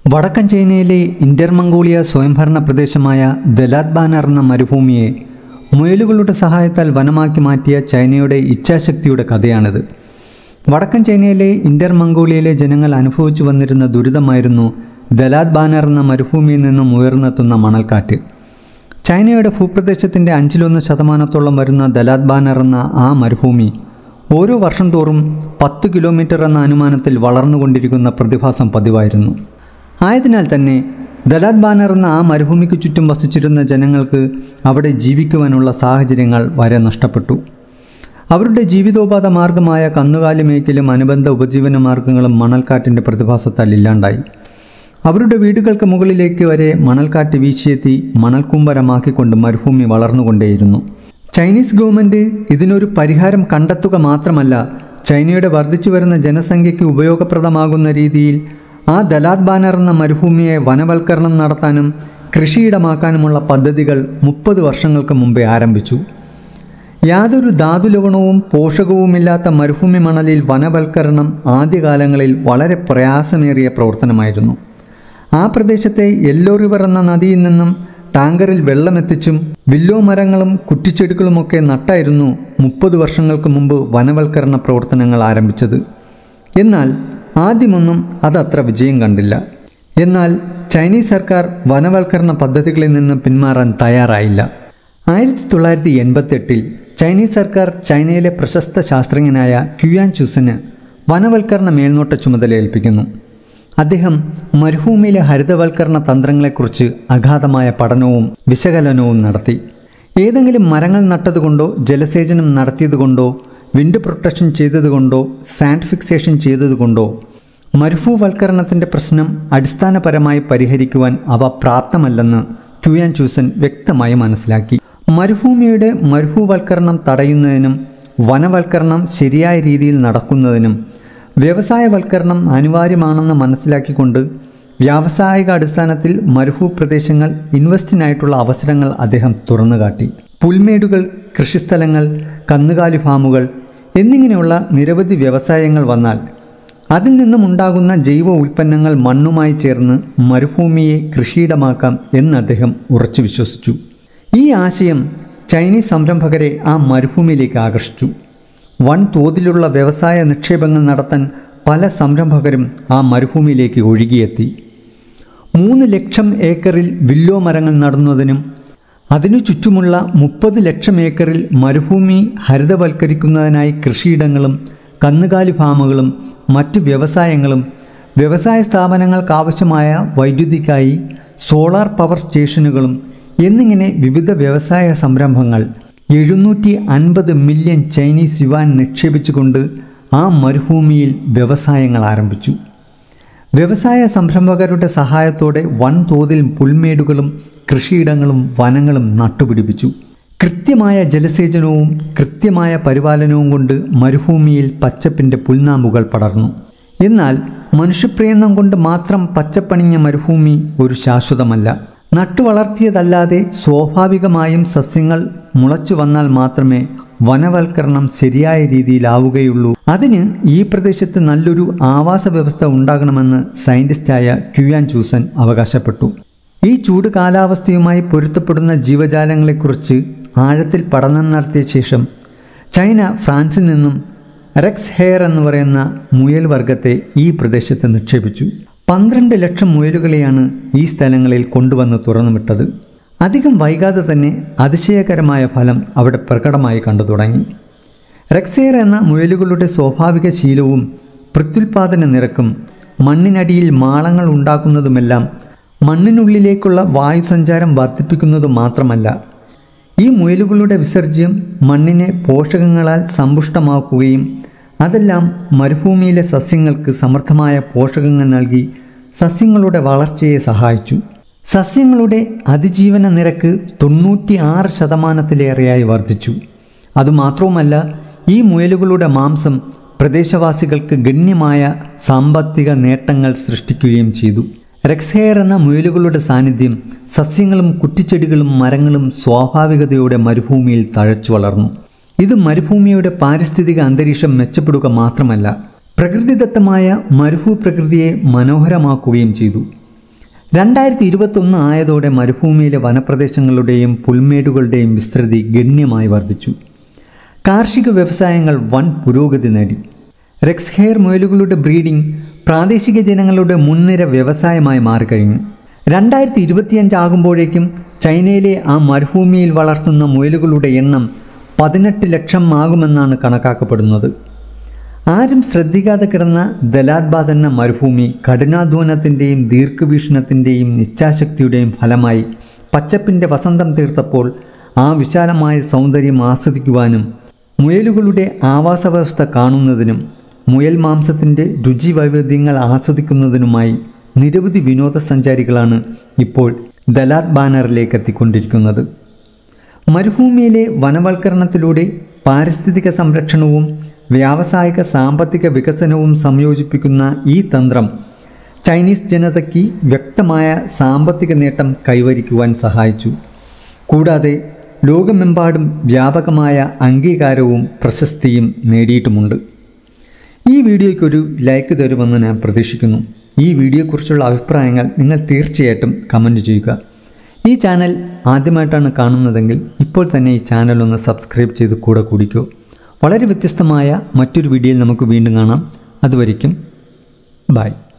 വടക്കൻ ചൈനയിലെ Inter Mongolia സ്വയംഭരണ പ്രദേശമായ ദലാത് ബാനർ എന്ന മരുഭൂമിയെ മുയലുകളുടെ സഹായത്താൽ വനമാക്കി മാറ്റിയ ചൈനയുടെ ഇച്ഛാശക്തിയുടെ കഥയാണിത് വടക്കൻ ചൈനയിലെ ഇന്റർ മംഗോളിയയിലെ ജനങ്ങൾ അനുഭവിച്ചു വന്നിരുന്ന ദുരിതമായിരുന്നു ദലാത് ബാനർ എന്ന മരുഭൂമിയിൽ നിന്നും ഉയർന്നെത്തുന്ന മണൽക്കാറ്റ് ചൈനയുടെ ഭൂപ്രദേശത്തിൻ്റെ അഞ്ചിലൊന്ന് ശതമാനത്തോളം വരുന്ന ദലാത് ബാനർ എന്ന ആ മരുഭൂമി ഓരോ വർഷം തോറും പത്ത് കിലോമീറ്റർ എന്ന അനുമാനത്തിൽ വളർന്നുകൊണ്ടിരിക്കുന്ന പ്രതിഭാസം പതിവായിരുന്നു ആയതിനാൽ തന്നെ ദലാത് ബാനർ എന്ന ആ മരുഭൂമിക്ക് ചുറ്റും വസിച്ചിരുന്ന ജനങ്ങൾക്ക് അവിടെ ജീവിക്കുവാനുള്ള സാഹചര്യങ്ങൾ വരെ നഷ്ടപ്പെട്ടു അവരുടെ ജീവിതോപാധ മാർഗമായ കന്നുകാലി മേയ്ക്കലും അനുബന്ധ ഉപജീവന മാർഗങ്ങളും മണൽക്കാറ്റിൻ്റെ പ്രതിഭാസത്താൽ ഇല്ലാണ്ടായി അവരുടെ വീടുകൾക്ക് മുകളിലേക്ക് വരെ മണൽക്കാറ്റ് വീശിയെത്തി മണൽക്കൂമ്പരമാക്കിക്കൊണ്ട് മരുഭൂമി വളർന്നുകൊണ്ടേയിരുന്നു ചൈനീസ് ഗവൺമെൻറ് ഇതിനൊരു പരിഹാരം കണ്ടെത്തുക മാത്രമല്ല ചൈനയുടെ വർദ്ധിച്ചു വരുന്ന ജനസംഖ്യയ്ക്ക് ഉപയോഗപ്രദമാകുന്ന രീതിയിൽ ആ ദലാത് ബാനർ എന്ന മരുഭൂമിയെ വനവൽക്കരണം നടത്താനും കൃഷിയിടമാക്കാനുമുള്ള പദ്ധതികൾ മുപ്പത് വർഷങ്ങൾക്ക് മുമ്പേ ആരംഭിച്ചു യാതൊരു ധാതുലവണവും പോഷകവുമില്ലാത്ത മരുഭൂമി മണലിൽ വനവൽക്കരണം ആദ്യകാലങ്ങളിൽ വളരെ പ്രയാസമേറിയ പ്രവർത്തനമായിരുന്നു ആ പ്രദേശത്തെ യെല്ലോ റിവർ എന്ന നദിയിൽ നിന്നും ടാങ്കറിൽ വെള്ളമെത്തിച്ചും വില്ലോ മരങ്ങളും കുറ്റിച്ചെടികളുമൊക്കെ നട്ടായിരുന്നു മുപ്പത് വർഷങ്ങൾക്ക് മുമ്പ് വനവൽക്കരണ പ്രവർത്തനങ്ങൾ ആരംഭിച്ചത് എന്നാൽ ആദ്യമൊന്നും അതത്ര വിജയം കണ്ടില്ല എന്നാൽ ചൈനീസ് സർക്കാർ വനവൽക്കരണ പദ്ധതികളിൽ നിന്ന് പിന്മാറാൻ തയ്യാറായില്ല ആയിരത്തി തൊള്ളായിരത്തി എൺപത്തെട്ടിൽ ചൈനീസ് സർക്കാർ ചൈനയിലെ പ്രശസ്ത ശാസ്ത്രജ്ഞനായ ക്യുയാൻ ചുസിന് വനവൽക്കരണ മേൽനോട്ട ചുമതല ഏൽപ്പിക്കുന്നു അദ്ദേഹം മരുഭൂമിയിലെ ഹരിതവൽക്കരണ തന്ത്രങ്ങളെക്കുറിച്ച് അഗാധമായ പഠനവും വിശകലനവും നടത്തി ഏതെങ്കിലും മരങ്ങൾ നട്ടതുകൊണ്ടോ ജലസേചനം നടത്തിയതുകൊണ്ടോ വിൻഡ് പ്രൊട്ടക്ഷൻ ചെയ്തതുകൊണ്ടോ സാൻഡ് ഫിക്സേഷൻ ചെയ്തതുകൊണ്ടോ മരുഭൂവൽക്കരണത്തിൻ്റെ പ്രശ്നം അടിസ്ഥാനപരമായി പരിഹരിക്കുവാൻ അവ പ്രാപ്തമല്ലെന്ന് ക്യുയാൻ ചൂസൻ വ്യക്തമായി മനസ്സിലാക്കി മരുഭൂമിയുടെ മരുഭൂവൽക്കരണം തടയുന്നതിനും വനവൽക്കരണം ശരിയായ രീതിയിൽ നടക്കുന്നതിനും വ്യവസായവൽക്കരണം അനിവാര്യമാണെന്ന് മനസ്സിലാക്കിക്കൊണ്ട് വ്യാവസായിക അടിസ്ഥാനത്തിൽ മരുഭൂ പ്രദേശങ്ങൾ ഇൻവെസ്റ്റിനായിട്ടുള്ള അവസരങ്ങൾ അദ്ദേഹം തുറന്നുകാട്ടി പുൽമേടുകൾ കൃഷിസ്ഥലങ്ങൾ കന്നുകാലി ഫാമുകൾ എന്നിങ്ങനെയുള്ള നിരവധി വ്യവസായങ്ങൾ വന്നാൽ അതിൽ നിന്നും ഉണ്ടാകുന്ന ജൈവ ഉൽപ്പന്നങ്ങൾ മണ്ണുമായി ചേർന്ന് മരുഭൂമിയെ കൃഷിയിടമാക്കാം എന്ന് അദ്ദേഹം ഉറച്ചു വിശ്വസിച്ചു ഈ ആശയം ചൈനീസ് സംരംഭകരെ ആ മരുഭൂമിയിലേക്ക് ആകർഷിച്ചു വൻ തോതിലുള്ള വ്യവസായ നിക്ഷേപങ്ങൾ നടത്താൻ പല സംരംഭകരും ആ മരുഭൂമിയിലേക്ക് ഒഴുകിയെത്തി മൂന്ന് ലക്ഷം ഏക്കറിൽ വില്ലോ മരങ്ങൾ നടുന്നതിനും അതിനു ചുറ്റുമുള്ള മുപ്പത് ലക്ഷം ഏക്കറിൽ മരുഭൂമി ഹരിതവൽക്കരിക്കുന്നതിനായി കൃഷിയിടങ്ങളും കന്നുകാലി ഫാമുകളും മറ്റു വ്യവസായങ്ങളും വ്യവസായ സ്ഥാപനങ്ങൾക്കാവശ്യമായ വൈദ്യുതിക്കായി സോളാർ പവർ സ്റ്റേഷനുകളും എന്നിങ്ങനെ വിവിധ വ്യവസായ സംരംഭങ്ങൾ എഴുന്നൂറ്റി അൻപത് മില്യൺ ചൈനീസ് യുവാൻ നിക്ഷേപിച്ചുകൊണ്ട് ആ മരുഭൂമിയിൽ വ്യവസായങ്ങൾ ആരംഭിച്ചു വ്യവസായ സംരംഭകരുടെ സഹായത്തോടെ വൻതോതിൽ പുൽമേടുകളും കൃഷിയിടങ്ങളും വനങ്ങളും നട്ടുപിടിപ്പിച്ചു കൃത്യമായ ജലസേചനവും കൃത്യമായ പരിപാലനവും കൊണ്ട് മരുഭൂമിയിൽ പച്ചപ്പിൻ്റെ പുൽനാമ്പുകൾ പടർന്നു എന്നാൽ മനുഷ്യപ്രയത്നം കൊണ്ട് മാത്രം പച്ചപ്പണിഞ്ഞ മരുഭൂമി ഒരു ശാശ്വതമല്ല നട്ടുവളർത്തിയതല്ലാതെ സ്വാഭാവികമായും സസ്യങ്ങൾ മുളച്ചു വന്നാൽ മാത്രമേ വനവൽക്കരണം ശരിയായ രീതിയിലാവുകയുള്ളൂ അതിന് ഈ പ്രദേശത്ത് നല്ലൊരു ആവാസ വ്യവസ്ഥ ഉണ്ടാകണമെന്ന് സയന്റിസ്റ്റായ ക്യുയാൻ ചൂസൻ അവകാശപ്പെട്ടു ഈ ചൂട് കാലാവസ്ഥയുമായി പൊരുത്തപ്പെടുന്ന ജീവജാലങ്ങളെക്കുറിച്ച് ആഴത്തിൽ പഠനം നടത്തിയ ശേഷം ചൈന ഫ്രാൻസിൽ നിന്നും റെക്സ് ഹെയർ എന്ന് പറയുന്ന മുയൽ വർഗത്തെ ഈ പ്രദേശത്ത് നിക്ഷേപിച്ചു പന്ത്രണ്ട് ലക്ഷം മുയലുകളെയാണ് ഈ സ്ഥലങ്ങളിൽ കൊണ്ടുവന്ന് തുറന്നുവിട്ടത് അധികം വൈകാതെ തന്നെ അതിശയകരമായ ഫലം അവിടെ പ്രകടമായി കണ്ടു തുടങ്ങി റെക്സെയർ എന്ന മുയലുകളുടെ സ്വാഭാവിക ശീലവും പ്രത്യുൽപാദന നിരക്കും മണ്ണിനടിയിൽ മാളങ്ങൾ ഉണ്ടാക്കുന്നതുമെല്ലാം മണ്ണിനുള്ളിലേക്കുള്ള വായുസഞ്ചാരം വർദ്ധിപ്പിക്കുന്നതു മാത്രമല്ല ഈ മുയലുകളുടെ വിസർജ്യം മണ്ണിനെ പോഷകങ്ങളാൽ സമ്പുഷ്ടമാക്കുകയും അതെല്ലാം മരുഭൂമിയിലെ സസ്യങ്ങൾക്ക് സമൃദ്ധമായ പോഷകങ്ങൾ നൽകി സസ്യങ്ങളുടെ വളർച്ചയെ സഹായിച്ചു സസ്യങ്ങളുടെ അതിജീവന നിരക്ക് തൊണ്ണൂറ്റി ആറ് ശതമാനത്തിലേറെയായി വർദ്ധിച്ചു അതുമാത്രവുമല്ല ഈ മുയലുകളുടെ മാംസം പ്രദേശവാസികൾക്ക് ഗണ്യമായ സാമ്പത്തിക നേട്ടങ്ങൾ സൃഷ്ടിക്കുകയും ചെയ്തു റെക്സെയർ എന്ന മുയലുകളുടെ സാന്നിധ്യം സസ്യങ്ങളും കുറ്റിച്ചെടികളും മരങ്ങളും സ്വാഭാവികതയോടെ മരുഭൂമിയിൽ തഴച്ചു വളർന്നു ഇത് മരുഭൂമിയുടെ പാരിസ്ഥിതിക അന്തരീക്ഷം മെച്ചപ്പെടുക മാത്രമല്ല പ്രകൃതിദത്തമായ മരുഭൂ പ്രകൃതിയെ മനോഹരമാക്കുകയും ചെയ്തു രണ്ടായിരത്തി ഇരുപത്തൊന്ന് ആയതോടെ മരുഭൂമിയിലെ വനപ്രദേശങ്ങളുടെയും പുൽമേടുകളുടെയും വിസ്തൃതി ഗണ്യമായി വർദ്ധിച്ചു കാർഷിക വ്യവസായങ്ങൾ വൻ പുരോഗതി നേടി റെക്സ് ഹെയർ മുയലുകളുടെ ബ്രീഡിംഗ് പ്രാദേശിക ജനങ്ങളുടെ മുൻനിര വ്യവസായമായി മാറിക്കഴിഞ്ഞു രണ്ടായിരത്തി ഇരുപത്തിയഞ്ച് ആകുമ്പോഴേക്കും ചൈനയിലെ ആ മരുഭൂമിയിൽ വളർത്തുന്ന മുയലുകളുടെ എണ്ണം പതിനെട്ട് ലക്ഷം ആകുമെന്നാണ് കണക്കാക്കപ്പെടുന്നത് ആരും ശ്രദ്ധിക്കാതെ കിടന്ന ദലാത്ബാദ് എന്ന മരുഭൂമി കഠിനാധ്വാനത്തിൻ്റെയും ദീർഘവീക്ഷണത്തിൻ്റെയും ഇച്ഛാശക്തിയുടെയും ഫലമായി പച്ചപ്പിൻ്റെ വസന്തം തീർത്തപ്പോൾ ആ വിശാലമായ സൗന്ദര്യം ആസ്വദിക്കുവാനും മുയലുകളുടെ ആവാസവ്യവസ്ഥ കാണുന്നതിനും മുയൽ മാംസത്തിൻ്റെ രുചി വൈവിധ്യങ്ങൾ ആസ്വദിക്കുന്നതിനുമായി നിരവധി വിനോദസഞ്ചാരികളാണ് ഇപ്പോൾ ദലാത് ബാനറിലേക്ക് എത്തിക്കൊണ്ടിരിക്കുന്നത് മരുഭൂമിയിലെ വനവൽക്കരണത്തിലൂടെ പാരിസ്ഥിതിക സംരക്ഷണവും വ്യാവസായിക സാമ്പത്തിക വികസനവും സംയോജിപ്പിക്കുന്ന ഈ തന്ത്രം ചൈനീസ് ജനതയ്ക്ക് വ്യക്തമായ സാമ്പത്തിക നേട്ടം കൈവരിക്കുവാൻ സഹായിച്ചു കൂടാതെ ലോകമെമ്പാടും വ്യാപകമായ അംഗീകാരവും പ്രശസ്തിയും നേടിയിട്ടുമുണ്ട് ഈ വീഡിയോയ്ക്കൊരു ലൈക്ക് തരുമെന്ന് ഞാൻ പ്രതീക്ഷിക്കുന്നു ഈ വീഡിയോയെക്കുറിച്ചുള്ള അഭിപ്രായങ്ങൾ നിങ്ങൾ തീർച്ചയായിട്ടും കമൻറ്റ് ചെയ്യുക ഈ ചാനൽ ആദ്യമായിട്ടാണ് കാണുന്നതെങ്കിൽ ഇപ്പോൾ തന്നെ ഈ ചാനൽ ഒന്ന് സബ്സ്ക്രൈബ് ചെയ്ത് കൂടെ കൂടിക്കൂ വളരെ വ്യത്യസ്തമായ മറ്റൊരു വീഡിയോയിൽ നമുക്ക് വീണ്ടും കാണാം അതുവരയ്ക്കും ബൈ